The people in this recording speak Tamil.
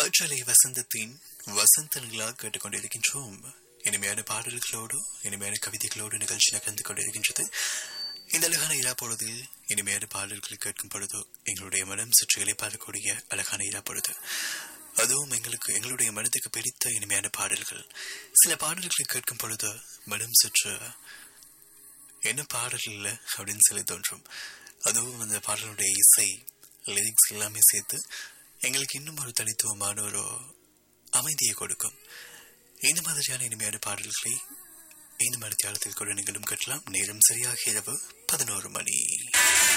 காற்றலை வசந்தத்தின் வசந்த நிலா கேட்டுக்கொண்டிருக்கின்றோம் இனிமையான பாடல்களோடு இனிமையான கவிதைகளோடு நிகழ்ச்சி நகர்ந்து கொண்டிருக்கின்றது இந்த அழகான இரா பொழுதில் இனிமையான பாடல்களை கேட்கும் பொழுது எங்களுடைய மனம் சுற்றுகளை பாடக்கூடிய அழகான இரா பொழுது அதுவும் எங்களுக்கு எங்களுடைய மனதுக்கு பிடித்த இனிமையான பாடல்கள் சில பாடல்களை கேட்கும் பொழுது மனம் சுற்று என்ன பாடல் இல்லை அப்படின்னு சொல்லி தோன்றும் அதுவும் அந்த பாடலுடைய இசை லிரிக்ஸ் எல்லாமே சேர்த்து எங்களுக்கு இன்னும் ஒரு தனித்துவமான ஒரு அமைதியை கொடுக்கும் இந்த மாதிரியான இனிமையான பாடல்களை இந்த மணித்தியாலத்தில் கூட நீங்களும் கட்டலாம் நேரம் சரியாக இரவு பதினோரு மணி